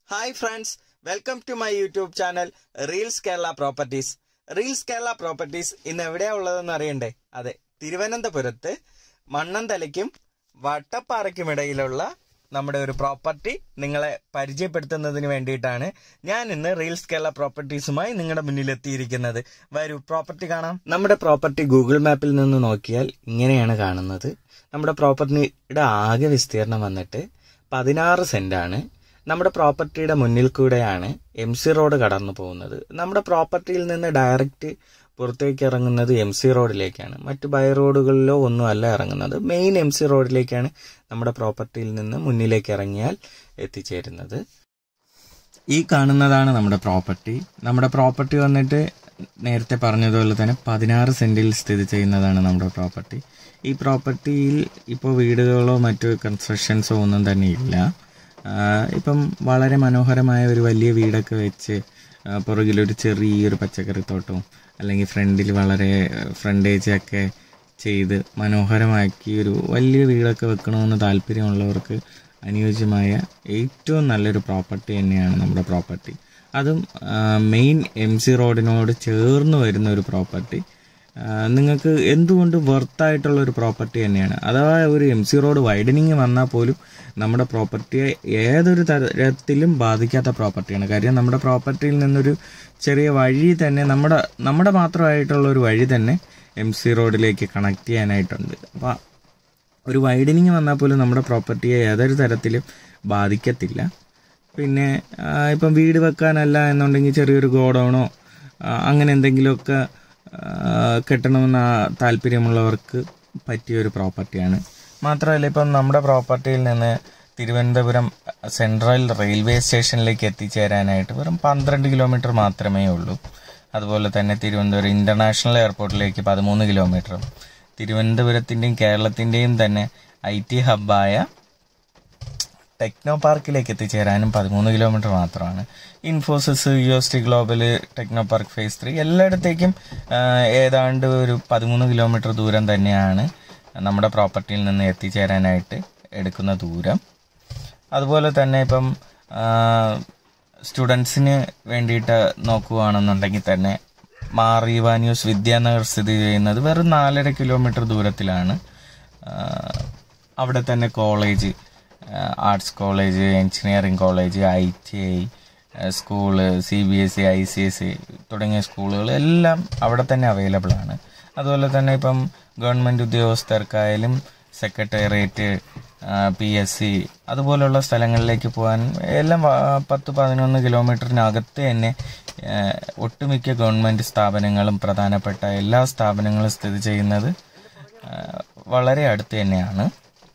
hi friends welcome to my YouTube channel reels Kerala properties reels Kerala properties ഇന്ന് എവിടെയാ ഉള്ളതെന്ന് അറിയണ്ടേ അതെ തിരുവനന്തപുരത്ത് മണ്ണന്തലയ്ക്കും വട്ടപ്പാറയ്ക്കും ഇടയിലുള്ള നമ്മുടെ ഒരു പ്രോപ്പർട്ടി നിങ്ങളെ പരിചയപ്പെടുത്തുന്നതിന് വേണ്ടിയിട്ടാണ് ഞാൻ ഇന്ന് റീൽസ് കേരള പ്രോപ്പർട്ടീസുമായി നിങ്ങളുടെ മുന്നിൽ എത്തിയിരിക്കുന്നത് വരൂ പ്രോപ്പർട്ടി കാണാം നമ്മുടെ പ്രോപ്പർട്ടി ഗൂഗിൾ മാപ്പിൽ നിന്ന് നോക്കിയാൽ ഇങ്ങനെയാണ് കാണുന്നത് നമ്മുടെ പ്രോപ്പർട്ടിയുടെ ആകെ വിസ്തീർണം വന്നിട്ട് പതിനാറ് സെന്റാണ് നമ്മുടെ പ്രോപ്പർട്ടിയുടെ മുന്നിൽ കൂടെയാണ് എം സി റോഡ് കടന്നു പോകുന്നത് നമ്മുടെ പ്രോപ്പർട്ടിയിൽ നിന്ന് ഡയറക്റ്റ് പുറത്തേക്ക് ഇറങ്ങുന്നത് എം സി റോഡിലേക്കാണ് മറ്റു ബൈ റോഡുകളിലോ ഒന്നും അല്ല ഇറങ്ങുന്നത് മെയിൻ എം സി റോഡിലേക്കാണ് നമ്മുടെ പ്രോപ്പർട്ടിയിൽ നിന്ന് മുന്നിലേക്ക് ഇറങ്ങിയാൽ എത്തിച്ചേരുന്നത് ഈ കാണുന്നതാണ് നമ്മുടെ പ്രോപ്പർട്ടി നമ്മുടെ പ്രോപ്പർട്ടി വന്നിട്ട് നേരത്തെ പറഞ്ഞതുപോലെ തന്നെ പതിനാറ് സെന്റിൽ സ്ഥിതി ചെയ്യുന്നതാണ് നമ്മുടെ പ്രോപ്പർട്ടി ഈ പ്രോപ്പർട്ടിയിൽ ഇപ്പോൾ വീടുകളോ മറ്റു കൺസ്ട്രക്ഷൻസോ ഒന്നും തന്നെ ഇല്ല ആഹ് ഇപ്പം വളരെ മനോഹരമായ ഒരു വലിയ വീടൊക്കെ വെച്ച് ആഹ് പുറകിലൊരു ചെറിയൊരു പച്ചക്കറിത്തോട്ടവും അല്ലെങ്കിൽ ഫ്രണ്ടിൽ വളരെ ഫ്രണ്ടേജ് ഒക്കെ ചെയ്ത് മനോഹരമാക്കി ഒരു വലിയ വീടൊക്കെ വെക്കണമെന്ന് താല്പര്യമുള്ളവർക്ക് അനുയോജ്യമായ ഏറ്റവും നല്ലൊരു പ്രോപ്പർട്ടി തന്നെയാണ് നമ്മുടെ പ്രോപ്പർട്ടി അതും മെയിൻ എം സി റോഡിനോട് ചേർന്ന് വരുന്ന ഒരു പ്രോപ്പർട്ടി നിങ്ങൾക്ക് എന്തുകൊണ്ട് വെർത്തായിട്ടുള്ള ഒരു പ്രോപ്പർട്ടി തന്നെയാണ് അഥവാ ഒരു എം സി റോഡ് വൈഡനിങ് വന്നാൽ പോലും നമ്മുടെ പ്രോപ്പർട്ടിയെ ഏതൊരു തരത്തിലും ബാധിക്കാത്ത പ്രോപ്പർട്ടിയാണ് കാര്യം നമ്മുടെ പ്രോപ്പർട്ടിയിൽ നിന്നൊരു ചെറിയ വഴി തന്നെ നമ്മുടെ നമ്മുടെ മാത്രമായിട്ടുള്ള ഒരു വഴി തന്നെ എം സി റോഡിലേക്ക് കണക്ട് ചെയ്യാനായിട്ടുണ്ട് അപ്പോൾ ഒരു വൈഡനിങ് വന്നാൽ പോലും നമ്മുടെ പ്രോപ്പർട്ടിയെ ഏതൊരു തരത്തിലും ബാധിക്കത്തില്ല പിന്നെ ആ, ഇപ്പം വീട് വെക്കാനല്ല എന്നുണ്ടെങ്കിൽ ചെറിയൊരു ഗോഡൗണോ അങ്ങനെ എന്തെങ്കിലുമൊക്കെ ആ, കെട്ടണമെന്ന് ആ- താല്പര്യമുള്ളവർക്ക് പറ്റിയ ഒരു പ്രോപ്പർട്ടിയാണ് മാത്രമല്ല ഇപ്പം നമ്മുടെ പ്രോപ്പർട്ടിയിൽ നിന്ന് തിരുവനന്തപുരം സെൻട്രൽ റെയിൽവേ സ്റ്റേഷനിലേക്ക് എത്തിച്ചേരാനായിട്ട് വെറും പന്ത്രണ്ട് കിലോമീറ്റർ മാത്രമേ ഉള്ളൂ അതുപോലെ തന്നെ തിരുവനന്തപുരം ഇന്റർനാഷണൽ എയർപോർട്ടിലേക്ക് പതിമൂന്ന് കിലോമീറ്ററും തിരുവനന്തപുരത്തിന്റെയും കേരളത്തിന്റെയും തന്നെ ഐ ടി ഹബ്ബായ ടെക്നോ പാർക്കിലേക്ക് എത്തിച്ചേരാനും പതിമൂന്ന് കിലോമീറ്റർ മാത്രമാണ് Infosys U S T global techno park phase three എല്ലായിടത്തേക്കും ആ, ഏതാണ്ട് ഒരു പതിമൂന്ന് കിലോമീറ്റർ ദൂരം തന്നെയാണ് നമ്മുടെ പ്രോപ്പർട്ടിയിൽ നിന്ന് എത്തിച്ചേരാനായിട്ട് എടുക്കുന്ന ദൂരം അതുപോലെ തന്നെ ഇപ്പം സ്റ്റുഡൻസിന് വേണ്ടിയിട്ട് നോക്കുകയാണെന്നുണ്ടെങ്കിൽ തന്നെ മാറി വാന്യൂസ് വിദ്യാനഗർ സ്ഥിതി ചെയ്യുന്നത് വെറും നാലര കിലോമീറ്റർ ദൂരത്തിലാണ് ആ, അവിടെ തന്നെ college arts college engineering college I T I school C B S E I C S E തുടങ്ങിയ സ്കൂളുകൾ എല്ലാം അവിടെ തന്നെ അവൈലബിൾ ആണ് അതുപോലെ തന്നെ ഇപ്പം ഗവൺമെൻറ് ഉദ്യോഗസ്ഥർക്കായാലും സെക്രട്ടേറിയറ്റ് പി എസ് സി അതുപോലുള്ള സ്ഥലങ്ങളിലേക്ക് പോകാൻ എല്ലാം വ- പത്ത് പതിനൊന്ന് കിലോമീറ്ററിനകത്ത് തന്നെ ആ, ഒട്ടുമിക്ക ഗവൺമെൻറ് സ്ഥാപനങ്ങളും പ്രധാനപ്പെട്ട എല്ലാ സ്ഥാപനങ്ങളും സ്ഥിതി ചെയ്യുന്നത് ആ, വളരെ അടുത്ത് തന്നെയാണ്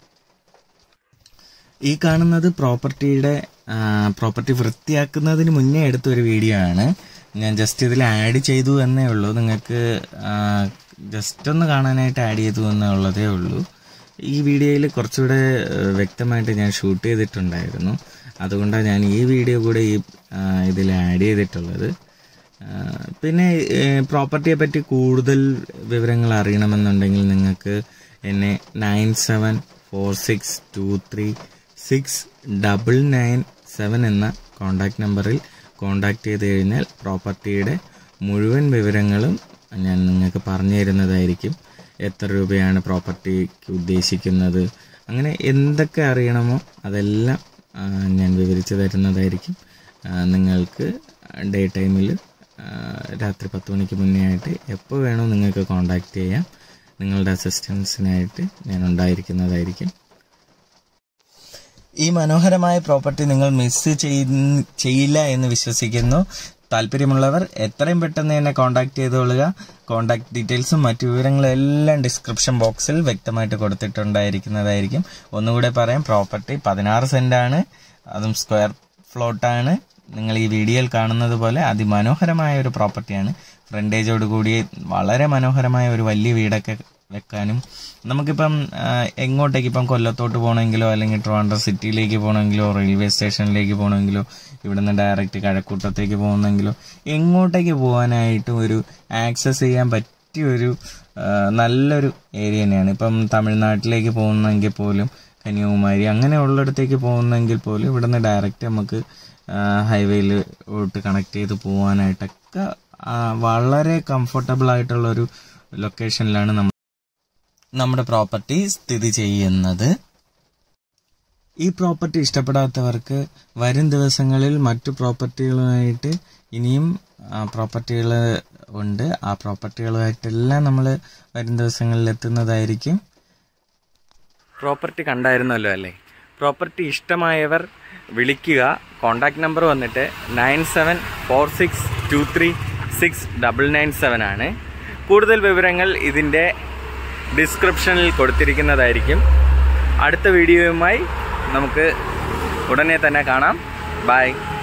ഈ കാണുന്നത് പ്രോപ്പർട്ടിയുടെ പ്രോപ്പർട്ടി വൃത്തിയാക്കുന്നതിന് മുന്നേ എടുത്ത ഒരു വീഡിയോ ആണ് ഞാൻ ജസ്റ്റ് ഇതിൽ ആഡ് ചെയ്തു എന്നേ ഉള്ളൂ നിങ്ങൾക്ക് ജസ്റ്റ് ഒന്ന് കാണാനായിട്ട് ആഡ് ചെയ്തു എന്നേ ഉള്ളതേ ഉള്ളൂ ഈ വീഡിയോയിൽ കുറച്ചുകൂടെ ആ, വ്യക്തമായിട്ട് ഞാൻ ഷൂട്ട് ചെയ്തിട്ടുണ്ടായിരുന്നു അതുകൊണ്ടാണ് ഞാൻ ഈ വീഡിയോ കൂടെ ഈ ആ, ഇതിൽ ആഡ് ചെയ്തിട്ടുള്ളത് ആ, പിന്നെ പ്രോപ്പർട്ടിയെ പറ്റി കൂടുതൽ വിവരങ്ങൾ അറിയണമെന്നുണ്ടെങ്കിൽ നിങ്ങൾക്ക് എന്നെ nine seven four six two three six double nine seven എന്ന കോണ്ടാക്ട് നമ്പറിൽ കോണ്ടാക്ട് ചെയ്ത് കഴിഞ്ഞാൽ പ്രോപ്പർട്ടിയുടെ മുഴുവൻ വിവരങ്ങളും ഞാൻ നിങ്ങൾക്ക് പറഞ്ഞു തരുന്നതായിരിക്കും എത്ര രൂപയാണ് പ്രോപ്പർട്ടിക്ക് ഉദ്ദേശിക്കുന്നത് അങ്ങനെ എന്തൊക്കെ അറിയണമോ അതെല്ലാം ആ, ഞാൻ വിവരിച്ചു തരുന്നതായിരിക്കും ആ, നിങ്ങൾക്ക് ഡേ ടൈമിൽ രാത്രി പത്ത് മണിക്ക് മുന്നേ ആയിട്ട് എപ്പോൾ വേണോ നിങ്ങൾക്ക് കോണ്ടാക്ട് ചെയ്യാം നിങ്ങളുടെ അസിസ്റ്റൻസിനായിട്ട് ഞാൻ ഉണ്ടായിരിക്കുന്നതായിരിക്കും ഈ മനോഹരമായ പ്രോപ്പർട്ടി നിങ്ങൾ മിസ് ചെയ്യില്ല എന്ന് വിശ്വസിക്കുന്നു താല്പര്യമുള്ളവർ എത്രയും പെട്ടെന്ന് തന്നെ കോൺടാക്ട് ചെയ്തോളുക കോൺടാക്ട് ഡീറ്റെയിൽസും മറ്റു വിവരങ്ങളും എല്ലാം ഡിസ്ക്രിപ്ഷൻ ബോക്സിൽ വ്യക്തമായിട്ട് കൊടുത്തിട്ടുണ്ടായിരിക്കുന്നതായിരിക്കും ഒന്നുകൂടെ പറയാം പ്രോപ്പർട്ടി പതിനാറ് സെന്റ് ആണ് അതും സ്ക്വയർ ഫ്ലോട്ടാണ് നിങ്ങൾ ഈ വീഡിയോയിൽ കാണുന്നത് പോലെ അതിമനോഹരമായ ഒരു പ്രോപ്പർട്ടിയാണ് ഫ്രണ്ടേജോട് കൂടി വളരെ മനോഹരമായ ഒരു വലിയ വീടൊക്കെ വെക്കാനും നമുക്കിപ്പം ആ, എങ്ങോട്ടേക്ക് ഇപ്പം കൊല്ലത്തോട്ട് പോകണമെങ്കിലോ അല്ലെങ്കിൽ ട്രിവാൻഡ്രം സിറ്റിയിലേക്ക് പോകണമെങ്കിലോ റെയിൽവേ സ്റ്റേഷനിലേക്ക് പോകണമെങ്കിലോ ഇവിടുന്ന് ഡയറക്റ്റ് കഴക്കൂട്ടത്തേക്ക് പോകുന്നെങ്കിലോ എങ്ങോട്ടേക്ക് പോകാനായിട്ടും ഒരു ആക്സസ് ചെയ്യാൻ പറ്റിയ ഒരു ആ, നല്ലൊരു ഏരിയ തന്നെയാണ് ഇപ്പം തമിഴ്നാട്ടിലേക്ക് പോകുന്നെങ്കിൽ പോലും കന്യാകുമാരി അങ്ങനെയുള്ളിടത്തേക്ക് പോകുന്നെങ്കിൽ പോലും ഇവിടുന്ന് ഡയറക്റ്റ് നമുക്ക് ഹൈവേയിൽ കണക്ട് ചെയ്ത് പോകാനായിട്ടൊക്കെ ആ, വളരെ കംഫർട്ടബിൾ ആയിട്ടുള്ള ഒരു ലൊക്കേഷനിലാണ് നമ്മൾ നമ്മുടെ പ്രോപ്പർട്ടി സ്ഥിതി ചെയ്യുന്നത് ഈ പ്രോപ്പർട്ടി ഇഷ്ടപ്പെടാത്തവർക്ക് വരും ദിവസങ്ങളിൽ മറ്റു പ്രോപ്പർട്ടികളുമായിട്ട് ഇനിയും പ്രോപ്പർട്ടികൾ ഉണ്ട് ആ പ്രോപ്പർട്ടികളുമായിട്ടെല്ലാം നമ്മൾ വരും ദിവസങ്ങളിൽ എത്തുന്നതായിരിക്കും പ്രോപ്പർട്ടി കണ്ടായിരുന്നല്ലോ അല്ലേ പ്രോപ്പർട്ടി ഇഷ്ടമായവർ വിളിക്കുക കോണ്ടാക്ട് നമ്പർ വന്നിട്ട് nine seven four six two three six double nine seven ആണ് കൂടുതൽ വിവരങ്ങൾ ഇതിൻ്റെ ഡിസ്ക്രിപ്ഷനിൽ കൊടുത്തിരിക്കുന്നതായിരിക്കും അടുത്ത വീഡിയോയുമായി നമുക്ക് ഉടനെ തന്നെ കാണാം ബൈ